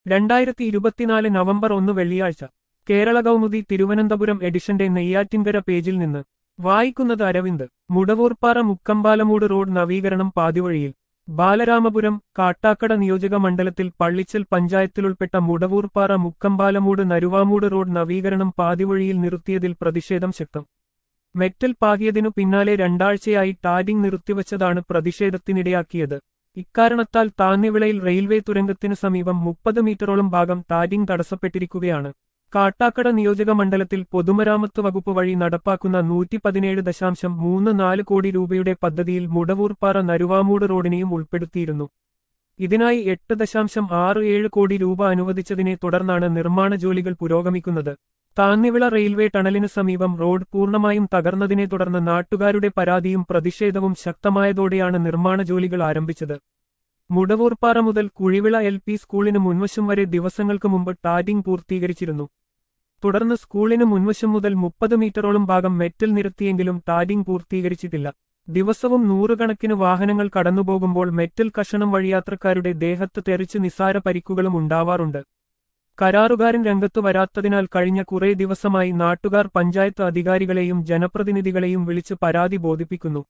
രണ്ടായിരത്തി ഇരുപത്തിനാല് നവംബർ ഒന്ന് വെള്ളിയാഴ്ച കേരള കൗമുദി തിരുവനന്തപുരം എഡിഷന്റെ നെയ്യാറ്റിൻകര പേജിൽ നിന്ന് വായിക്കുന്നത് അരവിന്ദ് മുടവൂർപ്പാറ മുക്കമ്പാലമൂട് റോഡ് നവീകരണം പാതിവഴിയിൽ ബാലരാമപുരം കാട്ടാക്കട നിയോജക മണ്ഡലത്തിൽ പള്ളിച്ചൽ പഞ്ചായത്തിലുൾപ്പെട്ട മുടവൂർപ്പാറ മുക്കമ്പാലമൂട് നരുവാമൂട് റോഡ് നവീകരണം പാതിവഴിയിൽ നിർത്തിയതിൽ പ്രതിഷേധം ശക്തം മെറ്റൽ പാകിയതിനു പിന്നാലെ രണ്ടാഴ്ചയായി ടാരിംഗ് നിർത്തിവച്ചതാണ് പ്രതിഷേധത്തിനിടയാക്കിയത് ഇക്കാരണത്താൽ താന്നിവിളയിൽ റെയിൽവേ തുരങ്കത്തിനു സമീപം മുപ്പത് മീറ്ററോളം ഭാഗം ടാരിംഗ് തടസ്സപ്പെട്ടിരിക്കുകയാണ് കാട്ടാക്കട നിയോജക മണ്ഡലത്തിൽ പൊതുമരാമത്ത് വകുപ്പ് വഴി നടപ്പാക്കുന്ന നൂറ്റി പതിനേഴ് ദശാംശം മൂന്ന് നാല് കോടി രൂപയുടെ പദ്ധതിയിൽ മുടവൂർപ്പാറ നരുവാമൂട് റോഡിനെയും ഉൾപ്പെടുത്തിയിരുന്നു ഇതിനായി എട്ട് ദശാംശം ആറ് ഏഴ് കോടി രൂപ അനുവദിച്ചതിനെ തുടർന്നാണ് നിർമ്മാണ ജോലികൾ പുരോഗമിക്കുന്നത് താന്നിവിള റെയിൽവേ ടണലിനു സമീപം റോഡ് പൂർണ്ണമായും തകർന്നതിനെ തുടർന്ന് നാട്ടുകാരുടെ പരാതിയും പ്രതിഷേധവും ശക്തമായതോടെയാണ് നിർമ്മാണ ജോലികൾ ആരംഭിച്ചത് മുടവൂർപ്പാറ മുതൽ കുഴിവിള എൽ പി സ്കൂളിന് മുൻവശം വരെ ദിവസങ്ങൾക്ക് മുമ്പ് ടാറ്റിംഗ് പൂർത്തീകരിച്ചിരുന്നു തുടർന്ന് സ്കൂളിന് മുൻവശം മുതൽ മുപ്പത് മീറ്ററോളം ഭാഗം മെറ്റൽ നിരത്തിയെങ്കിലും ടാറ്റിംഗ് പൂർത്തീകരിച്ചിട്ടില്ല ദിവസവും നൂറുകണക്കിന് വാഹനങ്ങൾ കടന്നുപോകുമ്പോൾ മെറ്റൽ കഷണം വഴി യാത്രക്കാരുടെ ദേഹത്ത് തെറിച്ച് നിസാര പരിക്കുകളും ഉണ്ടാവാറുണ്ട് കരാറുകാരൻ രംഗത്തു വരാത്തതിനാൽ കഴിഞ്ഞ കുറേ ദിവസമായി നാട്ടുകാർ പഞ്ചായത്ത് അധികാരികളെയും ജനപ്രതിനിധികളെയും വിളിച്ച് പരാതി ബോധിപ്പിക്കുന്നു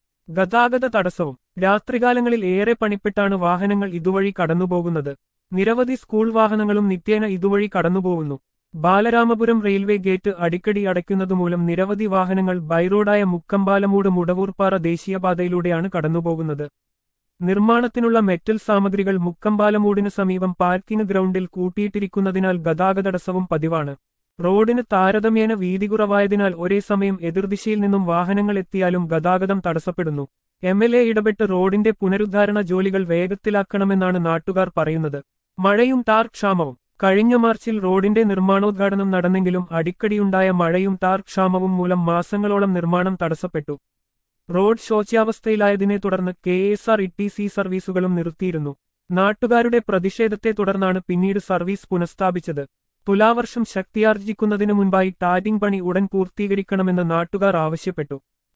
ഗതാഗത തടസ്സവും രാത്രികാലങ്ങളിൽ ഏറെ പണിപ്പെട്ടാണ് വാഹനങ്ങൾ ഇതുവഴി കടന്നുപോകുന്നത് നിരവധി സ്കൂൾ വാഹനങ്ങളും നിത്യേന ഇതുവഴി കടന്നുപോകുന്നു ബാലരാമപുരം റെയിൽവേ ഗേറ്റ് അടിക്കടി അടയ്ക്കുന്നതുമൂലം നിരവധി വാഹനങ്ങൾ ബൈറോഡായ മുക്കമ്പാലമൂട് മുടവൂർപ്പാറ ദേശീയപാതയിലൂടെയാണ് കടന്നുപോകുന്നത് നിർമ്മാണത്തിനുള്ള മെറ്റൽ സാമഗ്രികൾ മുക്കമ്പാലമൂടിന് സമീപം പാർക്കിംഗ് ഗ്രൗണ്ടിൽ കൂട്ടിയിട്ടിരിക്കുന്നതിനാൽ ഗതാഗതടസ്സവും പതിവാണ് റോഡിന് താരതമ്യേന വീതി കുറവായതിനാൽ ഒരേ സമയം എതിർദിശയിൽ നിന്നും വാഹനങ്ങൾ എത്തിയാലും ഗതാഗതം തടസ്സപ്പെടുന്നു എം എൽ എ ഇടപെട്ട് റോഡിന്റെ പുനരുദ്ധാരണ ജോലികൾ വേഗത്തിലാക്കണമെന്നാണ് നാട്ടുകാർ പറയുന്നത് മഴയും ടാർ ക്ഷാമവും കഴിഞ്ഞ മാർച്ചിൽ റോഡിന്റെ നിർമ്മാണോദ്ഘാടനം നടന്നെങ്കിലും അടിക്കടിയുണ്ടായ മഴയും ടാർ ക്ഷാമവും മൂലം മാസങ്ങളോളം നിർമ്മാണം തടസ്സപ്പെട്ടു റോഡ് ശോച്യാവസ്ഥയിലായതിനെ തുടർന്ന് K S R E T C സർവീസുകളും നിർത്തിയിരുന്നു നാട്ടുകാരുടെ പ്രതിഷേധത്തെ തുടർന്നാണ് പിന്നീട് സർവീസ് പുനഃസ്ഥാപിച്ചത് തുലാവർഷം ശക്തിയാർജിക്കുന്നതിനു മുൻപായി ടാറ്റിംഗ് പണി ഉടൻ പൂർത്തീകരിക്കണമെന്ന് നാട്ടുകാർ ആവശ്യപ്പെട്ടു